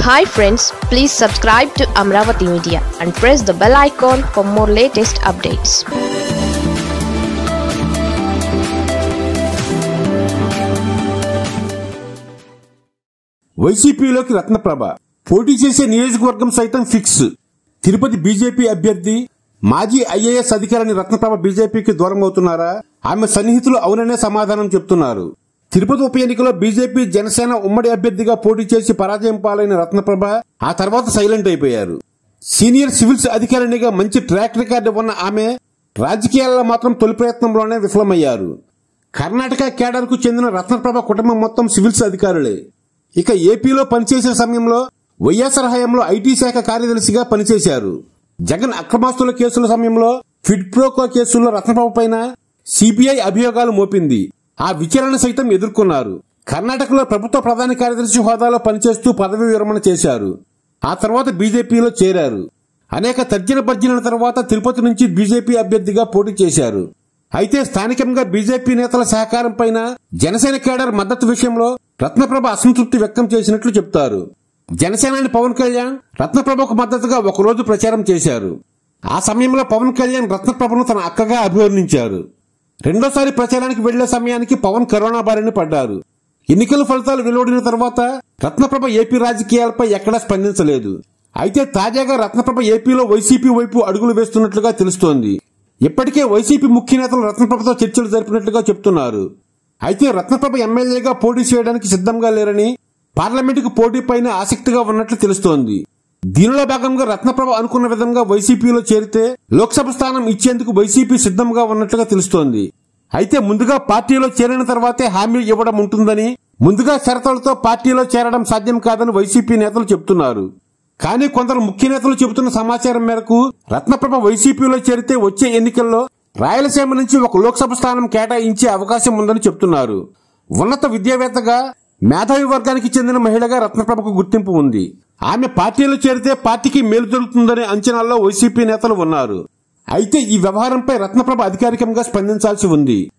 hi friends please subscribe to Amaravati media and press the bell icon for more latest updates వైసీపీలోకి రత్నప్రభ పోటీ చేసే నియోజకవర్గం సైతం ఫిక్స్ తిరుపతి బీజేపీ అభ్యర్థి మాజీ ఐఏఎస్ అధికారిని రత్నప్రభ బీజేపీకి దూరం అవుతున్నారా ఆమె సన్నిహితులు అవుననే సమాధానం చెప్తున్నారు తిరుపతి ఉప ఎన్నికలో బీజేపీ జనసేన ఉమ్మడి అభ్యర్థిగా పోటీ చేసి పరాజయం పాలైన రత్నప్రభ ఆ తర్వాత సైలెంట్ అయిపోయారు సీనియర్ సివిల్స్ అధికారినిగా మంచి ట్రాక్ రికార్డు ఉన్న ఆమె రాజకీయాల్లో మాత్రం తొలి ప్రయత్నంలోనే విఫలమయ్యారు కర్ణాటక కేడర్ కు చెందిన రత్నప్రభ కుటుంబం మొత్తం సివిల్స్ అధికారులే ఇక ఏపీలో పనిచేసే సమయంలో వైఎస్ఆర్ హయాంలో ఐటీ శాఖ కార్యదర్శిగా పనిచేశారు జగన్ అక్రమాస్తుల కేసుల సమయంలో ఫిడ్ ప్రోకో కేసుల్లో రత్నప్రభ పైన సిబిఐ అభియోగాలు మోపింది ఆ విచారణ సైతం ఎదుర్కొన్నారు కర్ణాటకలో ప్రభుత్వ ప్రధాన కార్యదర్శి హోదాలో పనిచేస్తూ పదవి విరమణ చేశారు ఆ తర్వాత బీజేపీలో చేరారు అనేక తర్జన భర్జనల తర్వాత తిరుపతి నుంచి బీజేపీ అభ్యర్థిగా పోటీ చేశారు అయితే స్థానికంగా బీజేపీ నేతల సహకారం పైన జనసేన కేడర్ మద్దతు విషయంలో రత్నప్రభ అసంతృప్తి వ్యక్తం చేసినట్లు చెప్తారు జనసేనాని పవన్ కళ్యాణ్ రత్నప్రభకు మద్దతుగా ఒకరోజు ప్రచారం చేశారు ఆ సమయంలో పవన్ కళ్యాణ్ రత్నప్రభను తన అక్కగా అభివర్ణించారు రెండోసారి ప్రచారానికి వెళ్లే సమయానికి పవన్ కరోనా బారిన పడ్డారు ఎన్నికల ఫలితాలు వెలువడిన తర్వాత రత్నప్రభ ఏపీ రాజకీయాలపై ఎక్కడా స్పందించలేదు అయితే తాజాగా రత్నప్రభ ఏపీలో వైసీపీ వైపు అడుగులు వేస్తున్నట్లుగా తెలుస్తోంది ఇప్పటికే వైసీపీ ముఖ్య నేతలు రత్నప్రభతో చర్చలు జరిపినట్లుగా చెప్తున్నారు అయితే రత్నప్రభ ఎమ్మెల్యేగా పోటీ చేయడానికి సిద్ధంగా లేరని పార్లమెంటుకు పోటీపైన ఆసక్తిగా ఉన్నట్లు తెలుస్తోంది దీనిలో భాగంగా రత్నప్రభ అనుకున్న విధంగా వైసీపీలో చేరితే లోక్సభ స్థానం ఇచ్చేందుకు వైసీపీ సిద్ధంగా ఉన్నట్లుగా తెలుస్తోంది అయితే ముందుగా పార్టీలో చేరిన తర్వాతే హామీ ఇవ్వడం ఉంటుందని ముందుగా షరతులతో పార్టీలో చేరడం సాధ్యం కాదని వైసీపీ నేతలు చెబుతున్నారు కానీ కొందరు ముఖ్య నేతలు చెబుతున్న సమాచారం మేరకు రత్నప్రభ వైసీపీలో చేరితే వచ్చే ఎన్నికల్లో రాయలసీమ నుంచి ఒక లోక్సభ స్థానం కేటాయించే అవకాశం ఉందని చెప్తున్నారు ఉన్నత విద్యావేత్తగా మేధావి వర్గానికి చెందిన మహిళగా రత్నప్రభకు గుర్తింపు ఉంది ఆమె పార్టీలో చేరితే పార్టీకి మేలు జరుగుతుందనే అంచనాల్లో వైసీపీ నేతలు ఉన్నారు అయితే ఈ వ్యవహారంపై రత్నప్రభ అధికారికంగా స్పందించాల్సి ఉంది